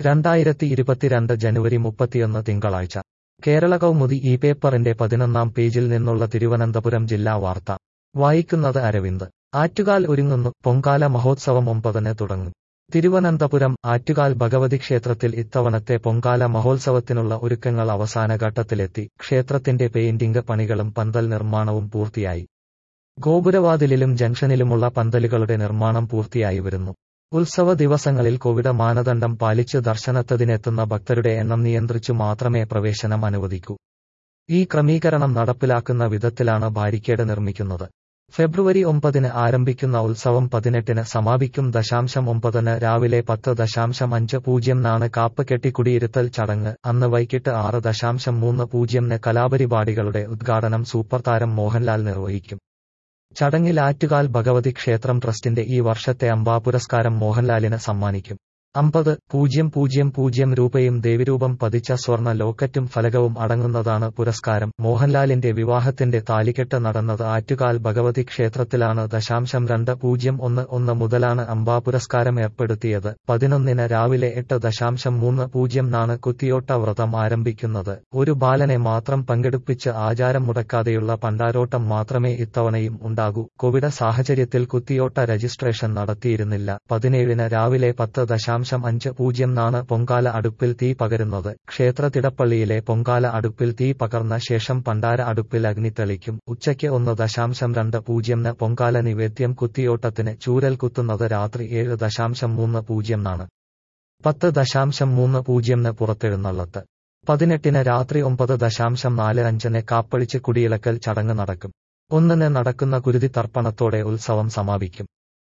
രണ്ടായിരത്തി ഇരുപത്തിരണ്ട് ജനുവരി മുപ്പത്തിയൊന്ന് തിങ്കളാഴ്ച കേരള കൗമുദി ഈ പേപ്പറിന്റെ പതിനൊന്നാം പേജിൽ നിന്നുള്ള തിരുവനന്തപുരം ജില്ലാ വാർത്ത വായിക്കുന്നത് അരവിന്ദ് ആറ്റുകാൽ ഒരുങ്ങുന്നു പൊങ്കാല മഹോത്സവം ഒമ്പതിന് തുടങ്ങും തിരുവനന്തപുരം ആറ്റുകാൽ ഭഗവതി ക്ഷേത്രത്തിൽ ഇത്തവണത്തെ പൊങ്കാല മഹോത്സവത്തിനുള്ള ഒരുക്കങ്ങൾ അവസാന ഘട്ടത്തിലെത്തി ക്ഷേത്രത്തിന്റെ പെയിന്റിംഗ് പണികളും പന്തൽ നിർമ്മാണവും പൂർത്തിയായി ഗോപുരവാതിലിലും ജംഗ്ഷനിലുമുള്ള പന്തലുകളുടെ നിർമ്മാണം പൂർത്തിയായി വരുന്നു ഉത്സവ ദിവസങ്ങളിൽ കോവിഡ് മാനദണ്ഡം പാലിച്ച് ദർശനത്തതിനെത്തുന്ന ഭക്തരുടെ എണ്ണം നിയന്ത്രിച്ചു മാത്രമേ പ്രവേശനം അനുവദിക്കൂ ഈ ക്രമീകരണം നടപ്പിലാക്കുന്ന വിധത്തിലാണ് ബാരിക്കേഡ് നിർമ്മിക്കുന്നത് ഫെബ്രുവരി ഒമ്പതിന് ആരംഭിക്കുന്ന ഉത്സവം പതിനെട്ടിന് സമാപിക്കും ദശാംശം ഒമ്പതിന് രാവിലെ പത്ത് ദശാംശം അഞ്ച് പൂജ്യം നാണ് കാപ്പ് കെട്ടി കുടിയിരുത്തൽ ചടങ്ങ് അന്ന് വൈകിട്ട് ആറ് ദശാംശം മൂന്ന് പൂജ്യംന് കലാപരിപാടികളുടെ ഉദ്ഘാടനം സൂപ്പർ താരം മോഹൻലാൽ നിർവഹിക്കും ചടങ്ങിൽ ആറ്റുകാൽ ഭഗവതി ക്ഷേത്രം ട്രസ്റ്റിന്റെ ഈ വർഷത്തെ അംബാ പുരസ്കാരം മോഹൻലാലിന് സമ്മാനിക്കും അമ്പത് പൂജ്യം പൂജ്യം പൂജ്യം രൂപയും ദേവിരൂപം പതിച്ച സ്വർണ്ണ ലോക്കറ്റും ഫലകവും അടങ്ങുന്നതാണ് പുരസ്കാരം മോഹൻലാലിന്റെ വിവാഹത്തിന്റെ താലികെട്ട് നടന്നത് ആറ്റുകാൽ ഭഗവതി ക്ഷേത്രത്തിലാണ് ദശാംശം രണ്ട് പൂജ്യം ഒന്ന് ഒന്ന് മുതലാണ് അംബാ പുരസ്കാരം ഏർപ്പെടുത്തിയത് പതിനൊന്നിന് രാവിലെ എട്ട് ദശാംശം മൂന്ന് പൂജ്യം നാണ് കുത്തിയോട്ട വ്രതം ആരംഭിക്കുന്നത് ഒരു ബാലനെ മാത്രം പങ്കെടുപ്പിച്ച് ആചാരം മുടക്കാതെയുള്ള പണ്ടാരോട്ടം മാത്രമേ ഇത്തവണയും ഉണ്ടാകൂ കോവിഡ് സാഹചര്യത്തിൽ കുത്തിയോട്ട രജിസ്ട്രേഷൻ നടത്തിയിരുന്നില്ല പതിനേഴിന് രാവിലെ പത്ത് ദശാംശം ദശാംശം അഞ്ച് പൂജ്യം നാണ് പൊങ്കാല അടുപ്പിൽ തീ പകരുന്നത് ക്ഷേത്ര തിടപ്പള്ളിയിലെ പൊങ്കാല അടുപ്പിൽ തീ പകർന്ന ശേഷം പണ്ടാര അടുപ്പിൽ അഗ്നി തെളിക്കും ഉച്ചയ്ക്ക് ഒന്ന് ദശാംശം രണ്ട് പൂജ്യംന് പൊങ്കാല നിവേദ്യം കുത്തിയോട്ടത്തിന് ചൂരൽ കുത്തുന്നത് രാത്രി ഏഴ് ദശാംശം മൂന്ന് പൂജ്യം നാണ് പത്ത് ദശാംശം മൂന്ന് പൂജ്യംന് പുറത്തെഴുന്നള്ളത്ത് പതിനെട്ടിന് രാത്രി ഒമ്പത് ദശാംശം നാല് അഞ്ചിന് കാപ്പളിച്ച് കുടിയിളക്കൽ ചടങ്ങ് നടക്കും ഒന്നിന് നടക്കുന്ന കുരുതി തർപ്പണത്തോടെ ഉത്സവം സമാപിക്കും